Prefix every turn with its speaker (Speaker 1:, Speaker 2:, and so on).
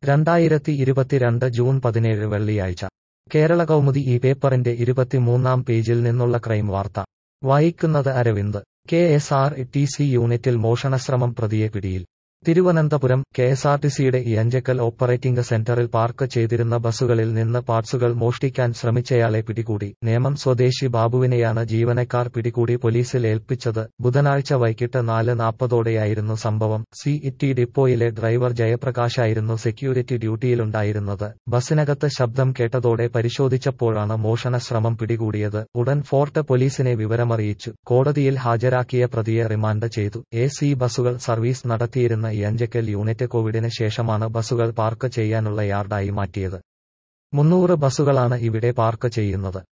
Speaker 1: രണ്ടായിരത്തി ഇരുപത്തിരണ്ട് ജൂൺ പതിനേഴ് വെള്ളിയാഴ്ച കേരള കൗമുദി ഈ പേപ്പറിന്റെ ഇരുപത്തിമൂന്നാം പേജിൽ നിന്നുള്ള ക്രൈം വാർത്ത വായിക്കുന്നത് Aravind K S R T C യൂണിറ്റിൽ മോഷണശ്രമം പ്രതിയെ പിടിയിൽ Thiruvananthapuram K S R T സിയുടെ ഇയഞ്ചക്കൽ ഓപ്പറേറ്റിംഗ് സെന്ററിൽ പാർക്ക് ചെയ്തിരുന്ന ബസ്സുകളിൽ നിന്ന് പാർട്സുകൾ മോഷ്ടിക്കാൻ ശ്രമിച്ചയാളെ പിടികൂടി നേമം സ്വദേശി ബാബുവിനെയാണ് ജീവനക്കാർ പിടികൂടി പോലീസിൽ ഏൽപ്പിച്ചത് ബുധനാഴ്ച വൈകിട്ട് നാല് നാൽപ്പതോടെയായിരുന്നു സംഭവം സി ഇറ്റി ഡിപ്പോയിലെ ഡ്രൈവർ ജയപ്രകാശായിരുന്നു സെക്യൂരിറ്റി ഡ്യൂട്ടിയിലുണ്ടായിരുന്നത് ബസ്സിനകത്ത് ശബ്ദം കേട്ടതോടെ പരിശോധിച്ചപ്പോഴാണ് മോഷണശ്രമം പിടികൂടിയത് ഉടൻ ഫോർട്ട് പോലീസിനെ വിവരമറിയിച്ചു കോടതിയിൽ ഹാജരാക്കിയ പ്രതിയെ റിമാൻഡ് ചെയ്തു എ സി ബസ്സുകൾ സർവീസ് നടത്തിയിരുന്ന ഇയഞ്ചക്കൽ യൂണിറ്റ് കോവിഡിന് ശേഷമാണ് ബസ്സുകൾ പാർക്ക് ചെയ്യാനുള്ള യാർഡായി മാറ്റിയത് മുന്നൂറ് ബസ്സുകളാണ് ഇവിടെ പാർക്ക് ചെയ്യുന്നത്